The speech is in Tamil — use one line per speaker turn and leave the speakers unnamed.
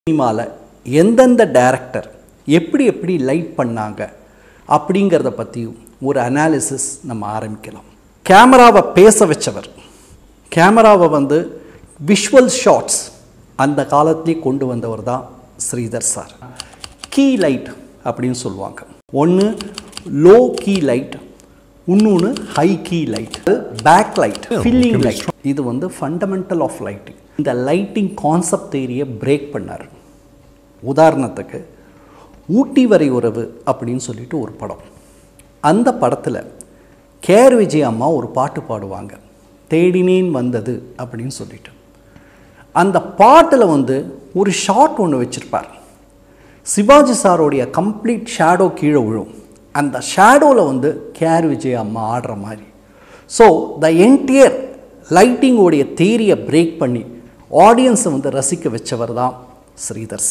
சினிமாவில் எந்தெந்த டைரக்டர் எப்படி எப்படி லைட் பண்ணாங்க அப்படிங்கிறத பற்றி ஒரு அனாலிசிஸ் நம்ம ஆரம்பிக்கலாம் கேமராவை பேச வச்சவர் கேமராவை வந்து விஷுவல் ஷாட்ஸ் அந்த காலத்திலே கொண்டு வந்தவர் தான் ஸ்ரீதர் சார் கீ லைட் அப்படின்னு சொல்லுவாங்க ஒன்று லோ கீ லைட் இன்னொன்று high key light back light filling light இது வந்து ஃபண்டமெண்டல் ஆஃப் லைட்டிங் இந்த லைட்டிங் கான்செப்ட் தேரியை பிரேக் பண்ணார் உதாரணத்துக்கு ஊட்டி வரை உறவு அப்படின்னு சொல்லிட்டு ஒரு படம் அந்த படத்தில் கேர் விஜய் அம்மா ஒரு பாட்டு பாடுவாங்க தேடினேன் வந்தது அப்படின்னு சொல்லிட்டு அந்த பாட்டில் வந்து ஒரு ஷாட் ஒன்று வச்சுருப்பார் சிவாஜி சாரோடைய கம்ப்ளீட் ஷேடோ கீழே விழும் அந்த ஷேடோவில் வந்து கேர் விஜய் அம்மா ஆடுற மாதிரி ஸோ த என்டையர் லைட்டிங்கோடைய தேரியை பிரேக் பண்ணி ஆடியன்ஸை வந்து ரசிக்க வச்சவர் தான் ஸ்ரீதர் சார்